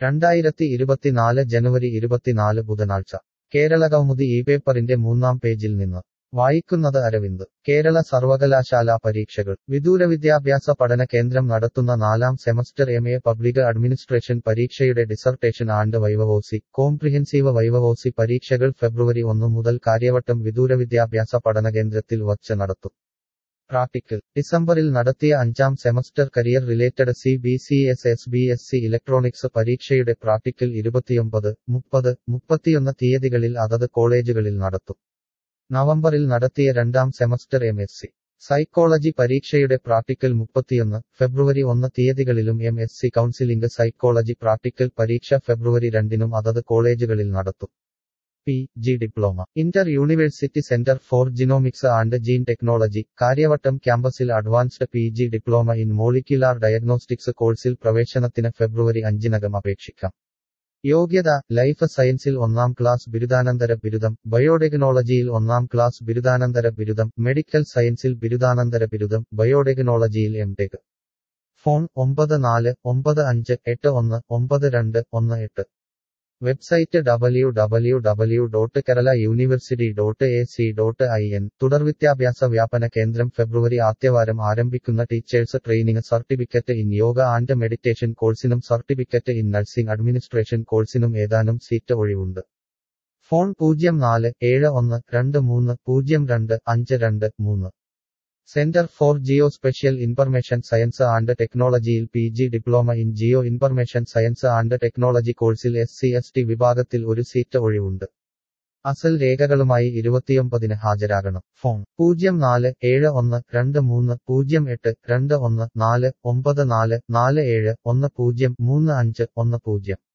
രണ്ടായിരത്തി ഇരുപത്തിനാല് ജനുവരി ഇരുപത്തിനാല് ബുധനാഴ്ച കേരള കൗമുദി ഈ പേപ്പറിന്റെ മൂന്നാം പേജിൽ നിന്ന് വായിക്കുന്നത് അരവിന്ദ് കേരള സർവകലാശാല പരീക്ഷകൾ വിദൂര വിദ്യാഭ്യാസ പഠന കേന്ദ്രം നടത്തുന്ന നാലാം semester M A public administration പരീക്ഷയുടെ dissertation and viva voce comprehensive viva voce പരീക്ഷകൾ ഫെബ്രുവരി ഒന്ന് മുതൽ കാര്യവട്ടം വിദൂര വിദ്യാഭ്യാസ പഠന കേന്ദ്രത്തിൽ വച്ച് നടത്തും പ്രാക്ടിക്കൽ ഡിസംബറിൽ നടത്തിയ അഞ്ചാം semester career related C B C S S B S C electronics പരീക്ഷയുടെ പ്രാക്ടിക്കൽ ഇരുപത്തിയൊമ്പത് മുപ്പത് മുപ്പത്തിയൊന്ന് തീയതികളിൽ അതത് കോളേജുകളിൽ നടത്തും നവംബറിൽ നടത്തിയ രണ്ടാം semester M S C psychology പരീക്ഷയുടെ പ്രാക്ടിക്കൽ മുപ്പത്തിയൊന്ന് ഫെബ്രുവരി ഒന്ന് തീയതികളിലും M S C counselling psychology practical പരീക്ഷ ഫെബ്രുവരി രണ്ടിനും അതത് കോളേജുകളിൽ നടത്തും P G diploma inter university centre for genomics and gene technology Karyavattom ക്യാമ്പസിൽ advanced P G diploma in molecular diagnostics കോഴ്സിൽ പ്രവേശനത്തിന് ഫെബ്രുവരി അഞ്ചിനകം അപേക്ഷിക്കാം യോഗ്യത ലൈഫ് സയൻസിൽ ഒന്നാം ക്ലാസ് ബിരുദാനന്തര ബിരുദം ബയോടെക്നോളജിയിൽ ഒന്നാം ക്ലാസ് ബിരുദാനന്തര ബിരുദം മെഡിക്കൽ സയൻസിൽ ബിരുദാനന്തര ബിരുദം ബയോടെക്നോളജിയിൽ എം ടെക് ഫോൺ ഒമ്പത് നാല് ഒമ്പത് അഞ്ച് എട്ട് ഒന്ന് ഒമ്പത് രണ്ട് ഒന്ന് എട്ട് website W W W dot Kerala university dot A C dot I N തുടർ വിദ്യാഭ്യാസ വ്യാപന കേന്ദ്രം ഫെബ്രുവരി ആദ്യവാരം ആരംഭിക്കുന്ന teachers training certificate in yoga and meditation കോഴ്സിനും സർട്ടിഫിക്കറ്റ് ഇൻ നഴ്സിംഗ് അഡ്മിനിസ്ട്രേഷൻ കോഴ്സിനും ഏതാനും സീറ്റ് ഒഴിവുണ്ട് ഫോൺ പൂജ്യം നാല് ഏഴ് ഒന്ന് രണ്ട് മൂന്ന് പൂജ്യം രണ്ട് അഞ്ച് രണ്ട് മൂന്ന് centre for geo spatial information science and ടെക്നോളജിയിൽ P G diploma in geo information science and technology കോഴ്സിൽ എസ് സി എസ് ടി വിഭാഗത്തിൽ ഒരു സീറ്റ് ഒഴിവുണ്ട് അസൽ രേഖകളുമായി ഇരുപത്തിയൊമ്പതിന് ഹാജരാകണം ഫോൺ പൂജ്യം നാല് ഏഴ് ഒന്ന് രണ്ട് മൂന്ന് പൂജ്യം എട്ട് രണ്ട് ഒന്ന് നാല് ഒമ്പത് നാല് നാല് ഏഴ് ഒന്ന് പൂജ്യം മൂന്ന് അഞ്ച് ഒന്ന് പൂജ്യം